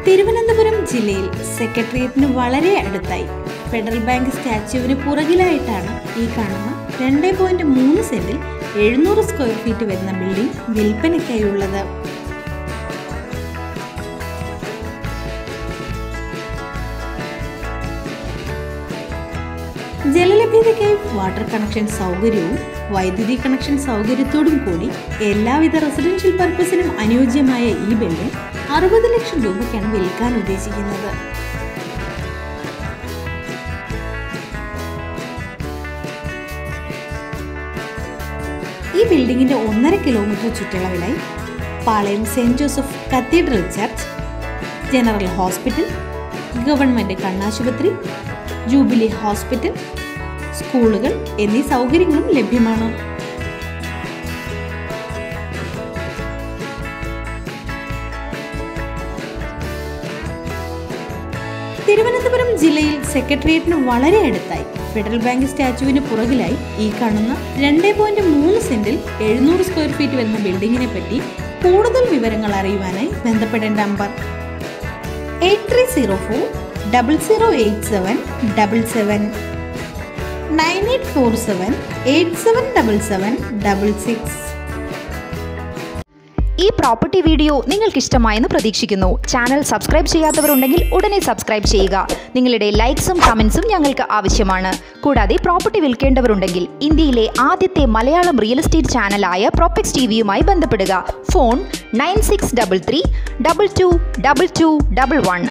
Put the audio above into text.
തിരുവനന്തപുരം ജില്ലയിൽ സെക്രട്ടേറിയറ്റിന് വളരെ അടുത്തായി ഫെഡറൽ ബാങ്ക് സ്റ്റാച്യുവിന് പുറകിലായിട്ടാണ് ഈ കാണുന്ന രണ്ട് പോയിന്റ് മൂന്ന് സെന്റിൽ എഴുന്നൂറ് സ്ക്വയർ ഫീറ്റ് വരുന്ന ബിൽഡിംഗ് വിൽപ്പനയ്ക്കായുള്ളത് ജലലഭ്യതയ്ക്കായി വാട്ടർ കണക്ഷൻ സൗകര്യവും വൈദ്യുതി കണക്ഷൻ സൗകര്യത്തോടും കൂടി എല്ലാവിധ റെസിഡൻഷ്യൽ പർപ്പസിനും അനുയോജ്യമായ ഈ ബിൽഡിംഗ് അറുപത് ലക്ഷം രൂപയ്ക്കാണ് വിൽക്കാൻ ഉദ്ദേശിക്കുന്നത് ഈ ബിൽഡിങ്ങിന്റെ ഒന്നര കിലോമീറ്റർ ചുറ്റളവിലായി Palayam saint Joseph cathedral church general hospital government കണ്ണാശുപത്രി ജൂബിലി ഹോസ്പിറ്റൽ സ്കൂളുകൾ എന്നീ സൗകര്യങ്ങളും ലഭ്യമാണ് തിരുവനന്തപുരം ജില്ലയിൽ സെക്രട്ടേറിയറ്റിന് വളരെ അടുത്തായി ഫെഡറൽ ബാങ്ക് സ്റ്റാച്യുവിന് പുറകിലായി ഈ കാണുന്ന രണ്ട് പോയിന്റ് മൂന്ന് സെന്റിൽ എഴുന്നൂറ് സ്ക്വയർ ഫീറ്റ് വരുന്ന ബിൽഡിങ്ങിനെ പറ്റി കൂടുതൽ വിവരങ്ങൾ അറിയുവാനായി ബന്ധപ്പെടേണ്ട number eight three zero four double zero eight seven double seven nine eight four seven eight seven double seven double six ഈ പ്രോപ്പർട്ടി വീഡിയോ നിങ്ങൾക്ക് ഇഷ്ടമായെന്ന് പ്രതീക്ഷിക്കുന്നു ചാനൽ സബ്സ്ക്രൈബ് ചെയ്യാത്തവരുണ്ടെങ്കിൽ ഉടനെ സബ്സ്ക്രൈബ് ചെയ്യുക നിങ്ങളുടെ ലൈക്സും കമൻസും ഞങ്ങൾക്ക് ആവശ്യമാണ് കൂടാതെ പ്രോപ്പർട്ടി വിൽക്കേണ്ടവരുണ്ടെങ്കിൽ ഇന്ത്യയിലെ ആദ്യത്തെ മലയാളം റിയൽ എസ്റ്റേറ്റ് ചാനലായ പ്രോപ്പക്സ് ടി വിയുമായി ബന്ധപ്പെടുക phone nine six double three double two double two double one